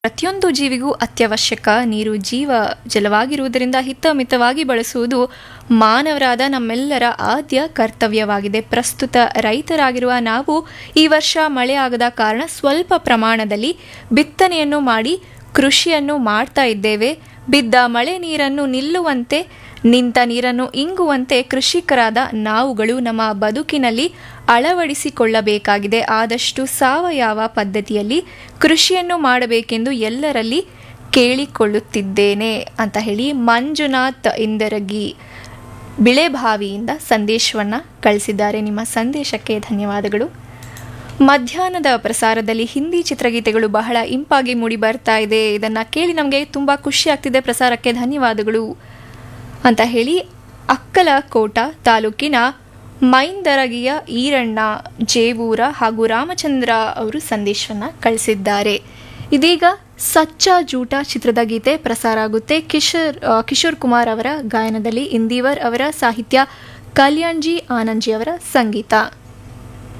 ಪ್ರತಿಯೊಂದು ಜೀವಿಗೂ ಅತ್ಯವಶ್ಯಕ ನೀರು ಜೀವ ಜಲವಾಗಿರುವುದರಿಂದ ಹಿತಮಿತವಾಗಿ ಬಳಸುವುದು ಮಾನವರಾದ ನಮ್ಮೆಲ್ಲರ ಆದ್ಯ ಕರ್ತವ್ಯವಾಗಿದೆ ಪ್ರಸ್ತುತ ರೈತರಾಗಿರುವ ನಾವು ಈ ವರ್ಷ ಮಳೆ ಆಗದ ಕಾರಣ ಸ್ವಲ್ಪ ಪ್ರಮಾಣದಲ್ಲಿ ಬಿತ್ತನೆಯನ್ನು ಮಾಡಿ ಕೃಷಿಯನ್ನು ಮಾಡ್ತಾ ಇದ್ದೇವೆ ಬಿದ್ದ ಮಳೆ ನೀರನ್ನು ನಿಲ್ಲುವಂತೆ ನಿಂತ ನೀರನ್ನು ಇಂಗುವಂತೆ ಕೃಷಿಕರಾದ ನಾವುಗಳು ನಮ್ಮ ಬದುಕಿನಲ್ಲಿ ಅಳವಡಿಸಿಕೊಳ್ಳಬೇಕಾಗಿದೆ ಆದಷ್ಟು ಸಾವಯವ ಪದ್ಧತಿಯಲ್ಲಿ ಕೃಷಿಯನ್ನು ಮಾಡಬೇಕೆಂದು ಎಲ್ಲರಲ್ಲಿ ಕೇಳಿಕೊಳ್ಳುತ್ತಿದ್ದೇನೆ ಅಂತ ಹೇಳಿ ಮಂಜುನಾಥ್ ಇಂದರಗಿ ಬಿಳೆಬಾವಿಯಿಂದ ಸಂದೇಶವನ್ನು ಕಳಿಸಿದ್ದಾರೆ ನಿಮ್ಮ ಸಂದೇಶಕ್ಕೆ ಧನ್ಯವಾದಗಳು ಮಧ್ಯಾಹ್ನದ ಪ್ರಸಾರದಲ್ಲಿ ಹಿಂದಿ ಚಿತ್ರಗೀತೆಗಳು ಬಹಳ ಇಂಪಾಗಿ ಮೂಡಿ ಬರ್ತಾ ಇದೆ ಇದನ್ನು ಕೇಳಿ ನಮಗೆ ತುಂಬ ಖುಷಿ ಆಗ್ತಿದೆ ಪ್ರಸಾರಕ್ಕೆ ಧನ್ಯವಾದಗಳು ಅಂತ ಹೇಳಿ ಅಕ್ಕಲಕೋಟ ತಾಲೂಕಿನ ಮೈಂದರಗಿಯ ಈರಣ್ಣ ಜೇವೂರ ಹಾಗೂ ರಾಮಚಂದ್ರ ಅವರು ಸಂದೇಶವನ್ನು ಕಳಿಸಿದ್ದಾರೆ ಇದೀಗ ಸಚ್ಚ ಜೂಟ ಚಿತ್ರದ ಗೀತೆ ಪ್ರಸಾರ ಆಗುತ್ತೆ ಕಿಶೋರ್ ಆ, ಕಿಶೋರ್ ಕುಮಾರ್ ಅವರ ಗಾಯನದಲ್ಲಿ ಇಂದಿವರ್ ಅವರ ಸಾಹಿತ್ಯ ಕಲ್ಯಾಣ್ಜಿ ಆನಂದ್ಜಿ ಅವರ ಸಂಗೀತ